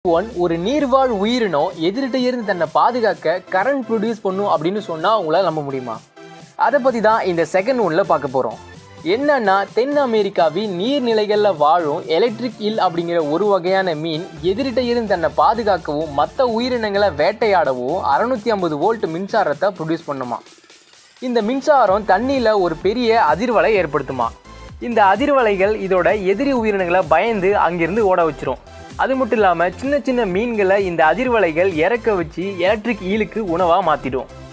one ஒரு நீர்வாழ் உயிரினம் எதிர்கிட்ட இருந்து தன்னை பாதுகாக்க கரண்ட் ப்ரொடியூஸ் பண்ணும் அப்படின்னு சொன்னால் உங்களால் நம்ப முடியுமா அதை பற்றி தான் இந்த செகண்ட் ஒன்ல பார்க்க போகிறோம் என்னன்னா தென் அமெரிக்காவின் நீர்நிலைகளில் வாழும் எலக்ட்ரிக் இல் அப்படிங்கிற ஒரு வகையான மீன் எதிர்கிட்ட இருந்து தன்னை பாதுகாக்கவும் மற்ற உயிரினங்களை வேட்டையாடவும் அறுநூத்தி ஐம்பது வோல்ட் மின்சாரத்தை ப்ரொடியூஸ் பண்ணுமா இந்த மின்சாரம் தண்ணியில் ஒரு பெரிய அதிர்வலை ஏற்படுத்துமா இந்த அதிர்வலைகள் இதோட எதிரி உயிரினங்களை பயந்து அங்கிருந்து ஓட வச்சிரும் அது மட்டும் இல்லாமல் சின்ன சின்ன மீன்களை இந்த அதிர்வலைகள் இறக்க வச்சு எலக்ட்ரிக் ஈலுக்கு உணவாக மாற்றிடும்